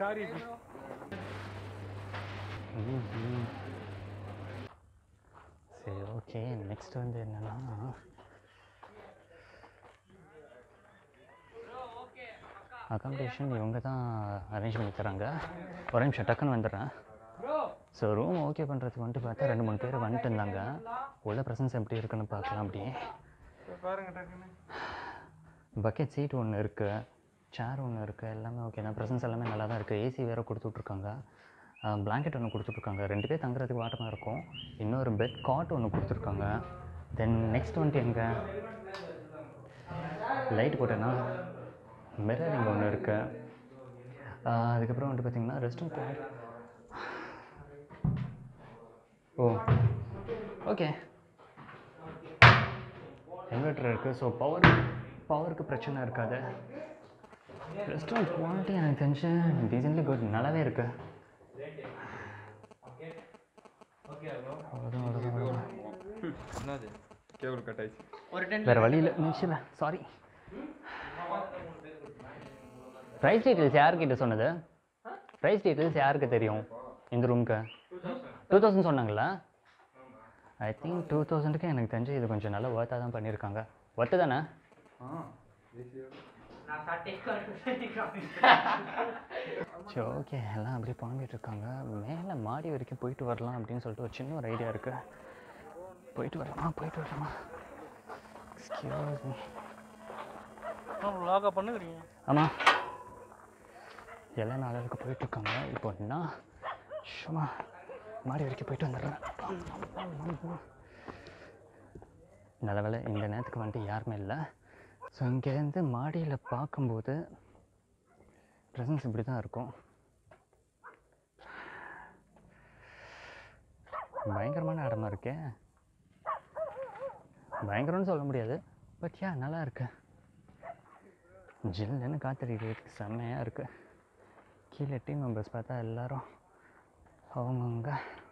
Sorry சரி okay next வந்து என்னன்னா அகாமடேஷன் இவங்க தான் அரேஞ்ச் பண்ணி தராங்க ஒரு நிமிஷம் டக்குன்னு வந்துடுறேன் ஸோ ரூம் ஓகே பண்ணுறதுக்கு வந்துட்டு பார்த்தா ரெண்டு மூணு பேர் வந்துட்டு இருந்தாங்க உள்ள ப்ரெசன்ஸ் எப்படி இருக்குன்னு பார்க்கலாம் அப்படியே பாருங்க டக்குன்னு பக்கெட் சீட் ஒன்று இருக்குது சேர் ஒன்று இருக்குது எல்லாமே ஓகே தான் ப்ரெசன்ஸ் எல்லாமே நல்லா தான் இருக்குது ஏசி வேறு கொடுத்துட்ருக்காங்க பிளாங்கெட் ஒன்று கொடுத்துட்ருக்காங்க ரெண்டு பேர் தங்குறதுக்கு வாட்டமாக இருக்கும் இன்னொரு பெட் காட் ஒன்று கொடுத்துருக்காங்க தென் நெக்ஸ்ட் வந்துட்டு எங்கே லைட் போட்டேன்னா மிரர் இங்கே ஒன்று இருக்குது அதுக்கப்புறம் வந்துட்டு பார்த்தீங்கன்னா rest room oh okay inverter இருக்குது ஸோ பவர் பவருக்கு பிரச்சனை இருக்காது ரெஸ்டாரண்ட் குவாலிட்டி எனக்கு தெரிஞ்சு டீசென்ட்லி குட் நல்லாவே இருக்கு அவ்வளோதான் அவ்வளோதான் அவ்வளோதான் என்னது கேபிள் கட் ஆயிடுச்சு ஒரு டென் வேறு வழி இல்லை நிமிஷம் சாரி ப்ரைஸ் டீட்டெயில்ஸ் யார்கிட்ட சொன்னது ப்ரைஸ் டீட்டெயில்ஸ் யாருக்கு தெரியும் இந்த ரூமுக்கு டூ தௌசண்ட் சொன்னாங்களா ஐ திங்க் டூ தௌசண்ட்க்கு எனக்கு தெரிஞ்சு இது கொஞ்சம் நல்லா ஒர்த்தாக தான் பண்ணியிருக்காங்க ஒர்த்து தானே ஆ நான் சாட்டே சரி ஓகே எல்லாம் அப்படியே புலம்பிட்டு இருக்காங்க மேலே மாடி வரைக்கும் போயிட்டு வரலாம் அப்படின்னு சொல்லிட்டு ஒரு சின்ன ஒரு ஐடியா இருக்கு போயிட்டு வரலாமா போயிட்டு வரலாமா எக்ஸ்கியூஸ் மீ லாகா பண்ணுகிறீங்க ஆமாம் எல்லாம் நாளுக்கு போயிட்டு இருக்காங்க இப்போ நான் சும்மா மாடி வரைக்கும் போயிட்டு வந்துடுறேன் நல்ல வேளை இந்த நேரத்துக்கு வந்துட்டு யாருமே இல்லை ஸோ இங்கேருந்து மாடியில் பார்க்கும்போது ப்ரெசன்ஸ் இப்படி தான் இருக்கும் பயங்கரமான இடமா இருக்கே பயங்கரம்னு சொல்ல முடியாது பட் யா நல்லா இருக்கு ஜில்லுன்னு காத்தடிக்கிறதுக்கு செம்மையாக இருக்கு கீழே டீம் மெம்பர்ஸ் பார்த்தா எல்லாரும் அவங்கவுங்க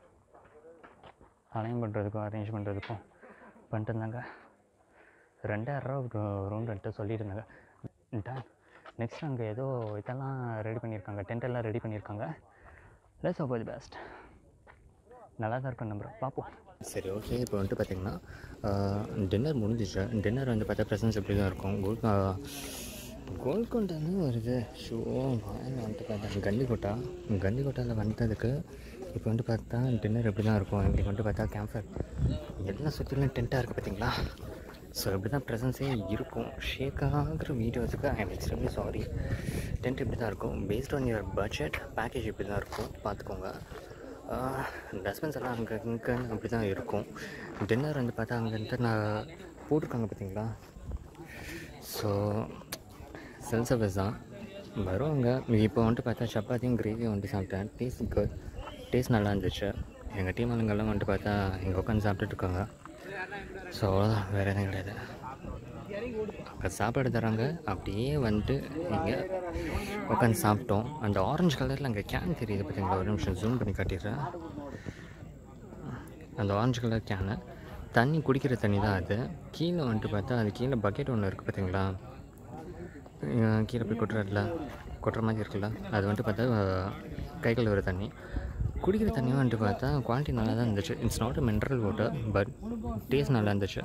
அலைன் பண்ணுறதுக்கும் அரேஞ்ச் பண்ணுறதுக்கும் பண்ணிட்டு இருந்தாங்க ரெண்டாயிரரூவா ரூம் ரெண்ட்டு சொல்லியிருந்தாங்க டன் நெக்ஸ்ட் அங்கே ஏதோ இதெல்லாம் ரெடி பண்ணியிருக்காங்க டென்ட் எல்லாம் ரெடி பண்ணியிருக்காங்க லெட்ஸ் ஹோப் தி பெஸ்ட் நல்லா தான் இருக்கும் நம்புறோம் பார்ப்போம் சரி ஓகே இப்போ வந்துட்டு பார்த்தீங்கன்னா டின்னர் முடிஞ்சிச்சு டின்னர் வந்து பார்த்தா ப்ரெசன்ஸ் எப்படி தான் இருக்கும் கோல் கோல்கொண்டான்னு வருது ஷோ வாயில் வந்துட்டு பார்த்தா கன்னிக்கோட்டா கன்னிக்கோட்டாவில் வந்ததுக்கு இப்போ வந்து பார்த்தா டின்னர் எப்படி தான் இருக்கும் எங்களுக்கு வந்து பார்த்தா கேம்ஃபர் எல்லாம் சுற்றிலும் டென்ட்டாக இருக்குது பார்த்தீங்களா ஸோ இப்படி தான் ப்ரெசன்ஸே இருக்கும் ஷேக் ஆகிற வீடியோஸுக்கு I am extremely sorry tent இப்படி தான் இருக்கும் based on your budget package இப்படி தான் இருக்கும் பார்த்துக்கோங்க டஸ்ட்பின்ஸ் எல்லாம் அங்கே இங்கே அப்படி தான் இருக்கும் டின்னர் வந்து பார்த்தா அங்கேருந்து நான் போட்டிருக்காங்க பார்த்தீங்களா ஸோ செல்ஃப் சர்வீஸ் தான் வருவாங்க இப்போ வந்துட்டு பார்த்தா சப்பாத்தியும் கிரேவியும் வந்துட்டு சாப்பிட்டேன் டேஸ்ட் குட் டேஸ்ட் நல்லா இருந்துச்சு எங்கள் டீம் ஆளுங்கெல்லாம் வந்துட்டு பார்த்தா இங்கே உட்காந்து சாப்பிட்டுட்டு இருக்காங்க ஸோ அவ்வளோதான் வேறு எதுவும் கிடையாது அங்கே சாப்பாடு தராங்க அப்படியே வந்துட்டு இங்கே உட்காந்து சாப்பிட்டோம் அந்த ஆரஞ்சு கலரில் அங்கே கேன் தெரியுது பார்த்தீங்களா ஒரு நிமிஷம் ஜூம் பண்ணி காட்டிடுறேன் அந்த ஆரஞ்சு கலர் கேனு தண்ணி குடிக்கிற தண்ணி தான் அது கீழே வந்துட்டு பார்த்தா அது கீழே பக்கெட் ஒன்று இருக்குது பார்த்தீங்களா அஹ் கீழே போய் கொட்டுறதுல கொட்டுற மாதிரி இருக்குல்ல அது வந்துட்டு பார்த்தா அஹ், கை கழுவுற தண்ணி குடிக்கிற தண்ணியும் வந்துட்டு பார்த்தா குவாலிட்டி நல்லா தான் இருந்துச்சு it's not a mineral water but taste நல்லா இருந்துச்சு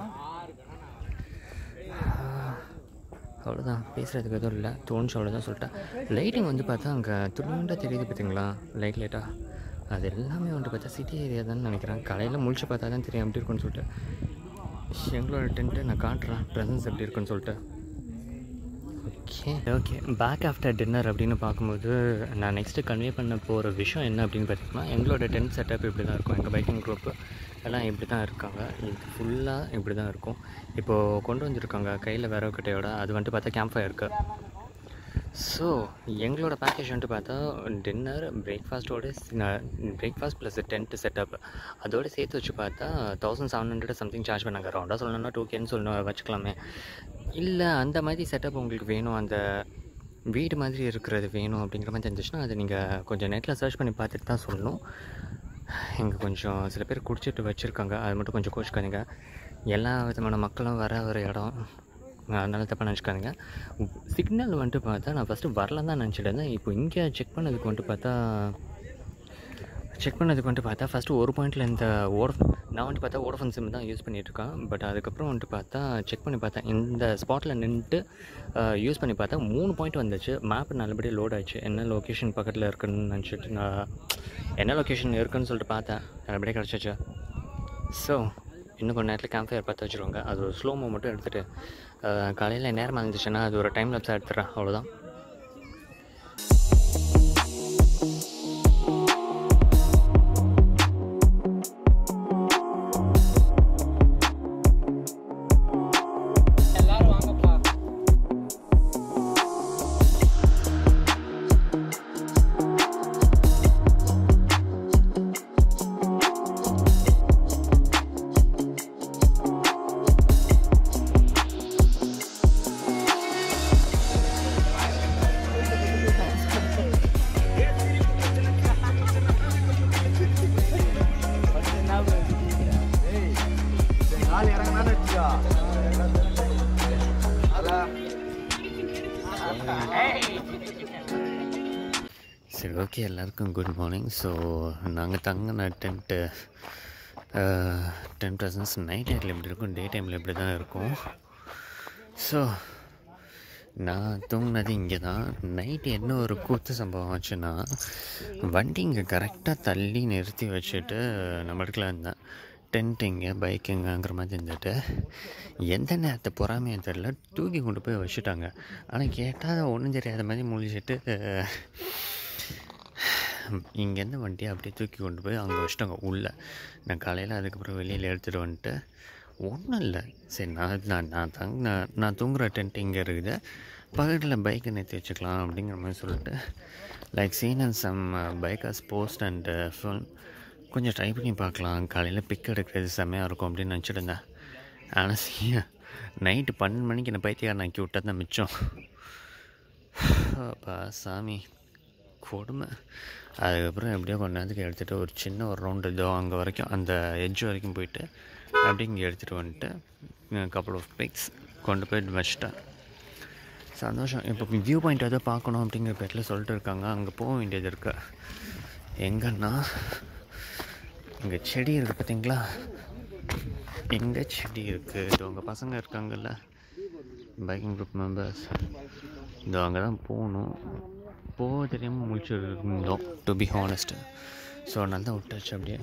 அவ்வளோதான் பேசுகிறதுக்கு எதுவும் இல்லை தோணுச்சு அவ்வளோதான் சொல்லிட்டேன் லைட்டிங் வந்து பார்த்தா அங்கே துணியுண்டா தெரியுது பார்த்தீங்களா லைட் லைட்டாக அது எல்லாமே வந்துட்டு பார்த்தா சிட்டி ஏரியா தான் நினைக்கிறேன் காலையில் முழிச்சு பார்த்தா தான் தெரியும் எப்படி இருக்குன்னு சொல்லிட்டு எங்களோட டென்ட்டு நான் காட்டுறேன் ப்ரெசன்ஸ் எப்படி இருக்குன்னு சொல்லிட்டு okay okay pack after dinner அப்படின்னு பார்க்கும்போது நான் நெக்ஸ்ட்டு கன்வே பண்ண போகிற விஷயம் என்ன அப்படின்னு பார்த்தீங்கன்னா எங்களோட டென்ட் செட்டப் இப்படி தான் இருக்கும் எங்கள் பைக்கிங் குரூப்பு எல்லாம் இப்படி தான் இருக்காங்க இது ஃபுல்லாக இப்படி தான் இருக்கும் இப்போது கொண்டு வந்திருக்காங்க கையில் விறகு கட்டையோட அது வந்துட்டு பார்த்தா கேம்ப் ஃபயருக்கு ஸோ எங்களோட பேக்கேஜ் வந்துட்டு பார்த்தா டின்னர் பிரேக்ஃபாஸ்ட்டோட பிரேக்ஃபாஸ்ட் ப்ளஸ் டென்ட் செட்டப் அதோட சேர்த்து வச்சு பார்த்தா thousand seven hundred something charge பண்ணாங்க ரவுண்டாக சொல்லணும்னா டூ கேன்னு சொல்லணும் வச்சுக்கலாமே இல்லை அந்த மாதிரி செட்டப் உங்களுக்கு வேணும் அந்த வீடு மாதிரி இருக்கிறது வேணும் அப்படிங்கிற மாதிரி தெரிஞ்சிச்சுன்னா அதை நீங்கள் கொஞ்சம் நெட்டில் சர்ச் பண்ணி பார்த்துட்டு தான் சொல்லணும் இங்கே கொஞ்சம் சில பேர் குடிச்சிட்டு வச்சுருக்காங்க அது மட்டும் கொஞ்சம் கோச்சிக்காதீங்க எல்லா விதமான மக்களும் வர ஒரு இடம் அதனால் தப்பாக நினச்சிக்காதீங்க சிக்னல் வந்துட்டு பார்த்தா நான் ஃபஸ்ட்டு வரலன்னு தான் நினச்சிட்டு இருந்தேன் இப்போ இங்கே செக் பண்ணதுக்கு வந்துட்டு பார்த்தா செக் பண்ணதுக்கு வந்துட்டு பார்த்தா ஃபஸ்ட்டு ஒரு பாயிண்டில் இந்த ஓட நான் வந்துட்டு பார்த்தா ஓடஃபோன் சிம் தான் யூஸ் பண்ணிகிட்ருக்கேன் பட் அதுக்கப்புறம் வந்துட்டு பார்த்தா செக் பண்ணி பார்த்தேன் இந்த ஸ்பாட்டில் நின்றுட்டு யூஸ் பண்ணி பார்த்தா மூணு பாயிண்ட் வந்துச்சு மேப் நல்லபடியாக லோட் ஆச்சு என்ன லொக்கேஷன் பக்கத்தில் இருக்குன்னு நினச்சிட்டு நான் என்ன லொக்கேஷன் இருக்குன்னு சொல்லிட்டு பார்த்தேன் நல்லபடியாக கிடச்சிச்சு ஸோ இன்னும் கொஞ்சம் நேரத்தில் கேம்ப் ஃபயர் பார்த்து வச்சுருவாங்க அது ஒரு ஸ்லோமோ மட்டும் எடுத்துகிட்டு காலையில் நேரமாக இருந்துச்சுன்னா அது ஒரு டைம் லேப்ஸாக எடுத்துகிறேன் அவ்வளோதான் எல்லாரும் வாங்கப்பா சரி ஓகே எல்லாருக்கும் குட் மார்னிங் ஸோ நாங்கள் தங்கின டென்ட்டு டென் பர்சன்ஸ் நைட் டைமில் எப்படி இருக்கும் டே டைமில் எப்படி தான் இருக்கும் ஸோ நான் தூங்கினது இங்கே தான் நைட்டு என்ன ஒரு கூத்து சம்பவம் ஆச்சுன்னா வண்டி இங்கே கரெக்டாக தள்ளி நிறுத்தி வச்சுட்டு நம்ம இடத்துல இருந்தேன் டென்ட் இங்கே பைக் எங்கேங்கிற மாதிரி இருந்துட்டு எந்த நேரத்தை பொறாமையை தெரில தூக்கி கொண்டு போய் வச்சுட்டாங்க ஆனால் கேட்டால் ஒன்றும் தெரியாத மாதிரி முழிச்சிட்டு இங்கேருந்து வண்டியை அப்படியே தூக்கி கொண்டு போய் அங்கே வச்சுட்டாங்க உள்ளே நான் காலையில் அதுக்கப்புறம் வெளியில் எடுத்துகிட்டு வந்துட்டு ஒன்றும் இல்லை சரி நான் நான் நான் தங்க நான் நான் தூங்குற டென்ட் இங்கே இருக்குது பக்கத்தில் பைக்கை நிறுத்தி வச்சுக்கலாம் அப்படிங்கிற மாதிரி சொல்லிட்டு like scene and some bikers post and film கொஞ்சம் ட்ரை பண்ணி பார்க்கலாம் காலையில் பிக் எடுக்கிறது செம்மையாக இருக்கும் அப்படின்னு நினச்சிட்டு இருந்தேன் ஆனால் சீ நைட்டு பன்னெண்டு மணிக்கு என்ன பைத்தியார் நாக்கி விட்டது தான் மிச்சம் அப்பா சாமி கொடுமை அதுக்கப்புறம் எப்படியோ கொஞ்ச நேரத்துக்கு எடுத்துகிட்டு ஒரு சின்ன ஒரு ரவுண்டு இதோ அங்கே வரைக்கும் அந்த எட்ஜ் வரைக்கும் போயிட்டு அப்படியே இங்கே எடுத்துகிட்டு வந்துட்டு கப்பல் ஆஃப் பிக்ஸ் கொண்டு போயிட்டு வச்சிட்டேன் சந்தோஷம் இப்போ வியூ பாயிண்ட் எதோ பார்க்கணும் அப்படிங்கிற பேரில் சொல்லிட்டு இருக்காங்க அங்கே போக வேண்டியது இருக்கு எங்கன்னா இங்கே செடி இருக்குது பார்த்தீங்களா எங்கே செடி இருக்குது இது உங்கள் பசங்க இருக்காங்கல்ல பைக்கிங் குரூப் மெம்பர்ஸ் இதோ அங்கே தான் போகணும் போக தெரியாமல் முடிச்சு இருந்தோம் டு பி ஹானஸ்ட்டு ஸோ அதனால தான் விட்டாச்சு அப்படியே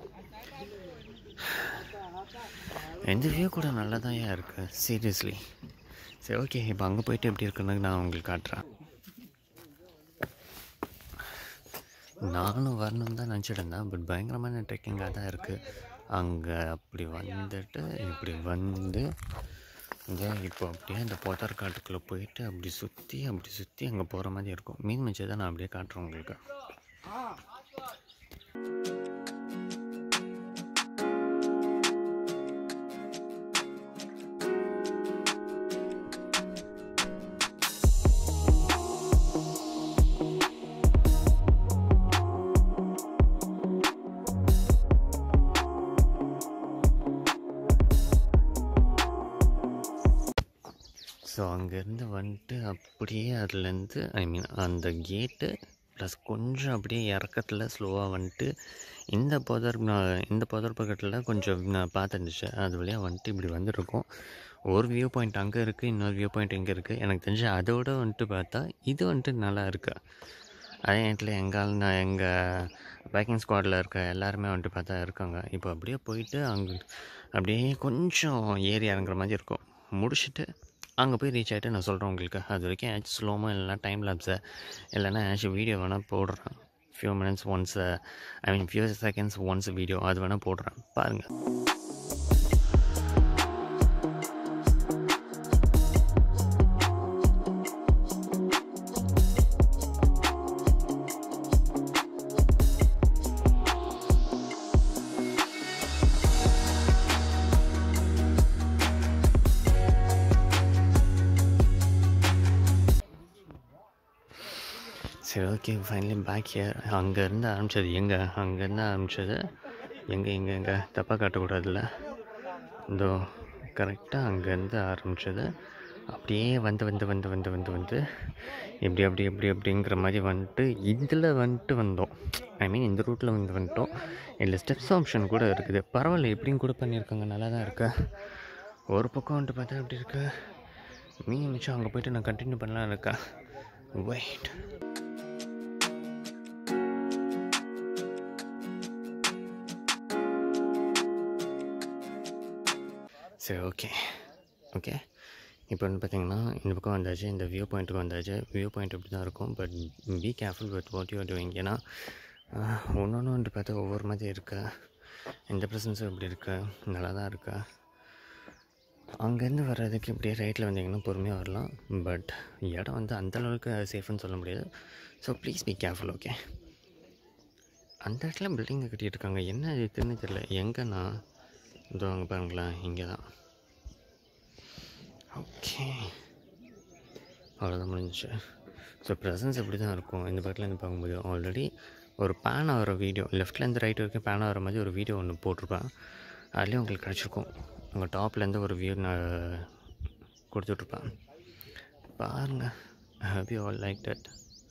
எந்த வியூ கூட நல்லா தான் இருக்குது சீரியஸ்லி சரி ஓகே இப்போ அங்கே போயிட்டு எப்படி இருக்குன்னு நான் உங்களுக்கு காட்டுறேன் நானும் வரணும் தான் நினச்சிட்டு இருந்தேன் பட் பயங்கரமான ட்ரெக்கிங்காக தான் இருக்குது அங்கே அப்படி வந்துட்டு இப்படி வந்து இங்கே இப்போ அப்படியே அந்த புதர் காட்டுக்குள்ளே போயிட்டு அப்படி சுற்றி அப்படி சுற்றி அங்கே போகிற மாதிரி இருக்கும் மீன் மிச்சத்தை நான் அப்படியே காட்டுறேன் உங்களுக்கு ஸோ அங்கேருந்து வந்துட்டு அப்படியே அதுலேருந்து ஐ மீன் அந்த கேட்டு ப்ளஸ் கொஞ்சம் அப்படியே இறக்கத்தில் ஸ்லோவாக வந்துட்டு இந்த புதர் நான் இந்த புதர் பக்கத்தில் கொஞ்சம் நான் பார்த்துருந்துச்சு அது வழியாக வந்துட்டு இப்படி வந்துருக்கோம் ஒரு வியூ பாயிண்ட் அங்கே இருக்குது இன்னொரு வியூ பாயிண்ட் இங்கே இருக்குது எனக்கு தெரிஞ்சு அதோட வந்துட்டு பார்த்தா இது வந்துட்டு நல்லா இருக்கு அதே நேரத்தில் எங்கால் நான் எங்கள் பைக்கிங் ஸ்குவாடில் இருக்க எல்லாருமே வந்துட்டு பார்த்தா இருக்காங்க இப்போ அப்படியே போயிட்டு அங்கே அப்படியே கொஞ்சம் ஏறி இறங்குற மாதிரி இருக்கும் முடிச்சுட்டு அங்கே போய் ரீச் ஆகிட்டு நான் சொல்கிறேன் உங்களுக்கு அது வரைக்கும் ஏதாச்சும் ஸ்லோமோ இல்லைனா டைம் லேப்ஸை இல்லைனா ஏதாச்சும் வீடியோ வேணால் போடுறேன் few minutes once I mean few seconds once video அது வேணால் போடுறேன் பாருங்கள் சரி ஓகே ஃபைனலி பேக் ஹியர் அங்கேருந்து ஆரம்பிச்சது எங்கே அங்கேருந்து ஆரம்பிச்சது எங்கே எங்கே எங்கே தப்பாக காட்டக்கூடாதுல்ல இதோ கரெக்டாக அங்கேருந்து ஆரம்பிச்சது அப்படியே வந்து வந்து வந்து வந்து வந்து வந்து இப்படி அப்படி அப்படி அப்படிங்கிற மாதிரி வந்துட்டு இதில் வந்துட்டு வந்தோம் ஐ மீன் இந்த ரூட்டில் வந்து வந்துட்டோம் இதில் ஸ்டெப்ஸ் ஆப்ஷன் கூட இருக்குது பரவாயில்ல எப்படியும் கூட பண்ணியிருக்காங்க நல்லா தான் இருக்கு ஒரு பக்கம் வந்துட்டு பார்த்தா எப்படி இருக்கு மீன் மிச்சம் அங்கே போயிட்டு நான் கண்டினியூ பண்ணலாம் இருக்கேன் வெயிட் சரி ஓகே ஓகே இப்போ வந்து பார்த்தீங்கன்னா இந்த பக்கம் வந்தாச்சு இந்த வியூ பாயிண்ட்டுக்கு வந்தாச்சு வியூ பாயிண்ட் இப்படி தான் இருக்கும் but be careful with what you doing ஏன்னா ஒன்று ஒன்று வந்துட்டு பார்த்தா ஒவ்வொரு மாதிரி இருக்கு எந்த ப்ரெசன்ஸும் இப்படி இருக்கு நல்லா தான் இருக்கா அங்கேருந்து வர்றதுக்கு இப்படியே ரைட்டில் வந்தீங்கன்னா பொறுமையாக வரலாம் பட் இடம் வந்து அந்த அளவுக்கு சேஃப்னு சொல்ல முடியாது so please be careful okay அந்த இடத்துல பில்டிங்கை கட்டிட்டு இருக்காங்க என்ன இதுன்னு தெரியல எங்கன்னா இதோ அங்கே பாருங்களேன் இங்கே தான் ஓகே அவ்வளோதான் முடிஞ்சிச்சு ஸோ ப்ரெசன்ஸ் எப்படி தான் இருக்கும் இந்த பக்கத்துலேருந்து பார்க்கும்போது ஆல்ரெடி ஒரு பேன் ஆகிற வீடியோ லெஃப்ட்லேருந்து ரைட் வரைக்கும் பேன் ஆகிற மாதிரி ஒரு வீடியோ ஒன்று போட்டிருப்பேன் அதுலேயும் உங்களுக்கு கிடச்சிருக்கும் உங்கள் டாப்லேருந்து ஒரு வியூ நான் கொடுத்துட்ருப்பேன் பாருங்கள் ஹாப்பி ஆல் லைக் தட்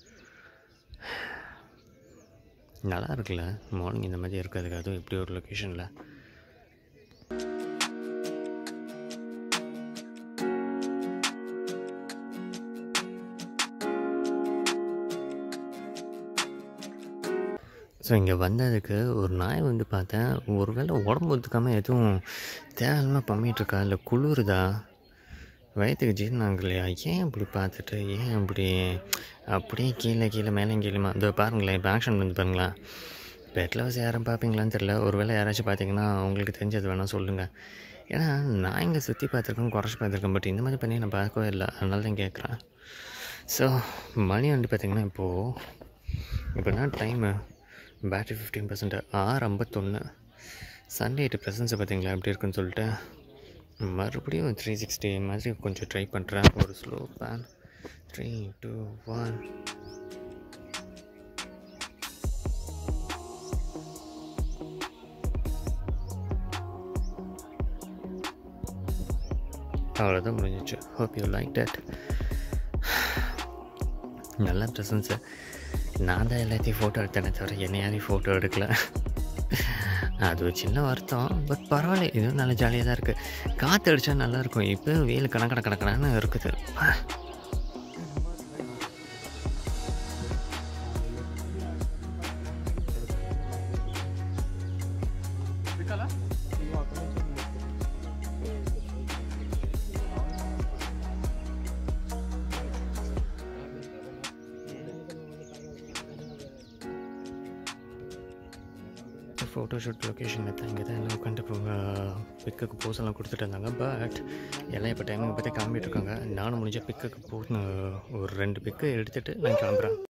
நல்லா இருக்குல்ல மார்னிங் இந்த மாதிரி இருக்கிறதுக்கு அதுவும் இப்படி ஒரு லொக்கேஷனில் ஸோ இங்கே வந்ததுக்கு ஒரு நாய் வந்து பார்த்தேன் ஒருவேளை உடம்பு ஒத்துக்காமல் எதுவும் தேவையில்லாமல் பண்ணிகிட்ருக்கா இல்லை குளிருதா வயிற்றுக்கு ஜீரணம் ஆகலையா ஏன் இப்படி பார்த்துட்டு ஏன் அப்படி அப்படியே கீழே கீழே மேலே கீழேமா இதோ பாருங்களேன் இப்போ ஆக்ஷன் வந்து பாருங்களேன் பெட்டில் வச்சு யாரும் பார்ப்பீங்களான்னு தெரில ஒருவேளை யாராச்சும் பார்த்தீங்கன்னா உங்களுக்கு தெரிஞ்சது வேணால் சொல்லுங்கள் ஏன்னா நான் இங்கே சுற்றி பார்த்துருக்கேன் குறைச்சி பார்த்துருக்கேன் பட் இந்த மாதிரி பண்ணி நான் பார்க்கவே இல்லை அதனால தான் கேட்குறேன் ஸோ மணி வந்து பார்த்திங்கன்னா இப்போது இப்போ என்ன டைமு பேட்ரி ஃபிஃப்டீன் பர்சன்ட் ஆறு ஐம்பத்தொன்று சண்டே எயிட்டு ப்ரெசன்ஸை பார்த்தீங்களா எப்படி இருக்குன்னு சொல்லிட்டு மறுபடியும் த்ரீ சிக்ஸ்டி மாதிரி கொஞ்சம் ட்ரை பண்ணுறேன் ஒரு slow pan three two one அவ்வளோதான் முடிஞ்சிச்சு ஹோப் யூ லைக் தட் நல்ல ப்ரெசன்ஸு நான் தான் எல்லாத்தையும் ஃபோட்டோ எடுத்தேனே தவிர என்னை யாரையும் ஃபோட்டோ எடுக்கல அது ஒரு சின்ன வருத்தம் பட் பரவாயில்ல இதுவும் நல்லா ஜாலியாக தான் இருக்குது காற்று அடித்தா நல்லாயிருக்கும் இப்போ வெயில் கணக்கட கணக்கணன்னு இருக்குது பா. ஃபோட்டோ ஷூட் லொக்கேஷன் தான் இங்கே தான் எல்லாம் உட்காந்து இப்போ பிக்குக்கு போஸ் எல்லாம் கொடுத்துட்டு இருந்தாங்க பட் எல்லாம் இப்போ டைமிங் பற்றி கிளம்பிட்டு இருக்காங்க நானும் முடிஞ்ச பிக்குக்கு போ ஒரு ரெண்டு பிக்கு எடுத்துகிட்டு நான் கிளம்புறேன்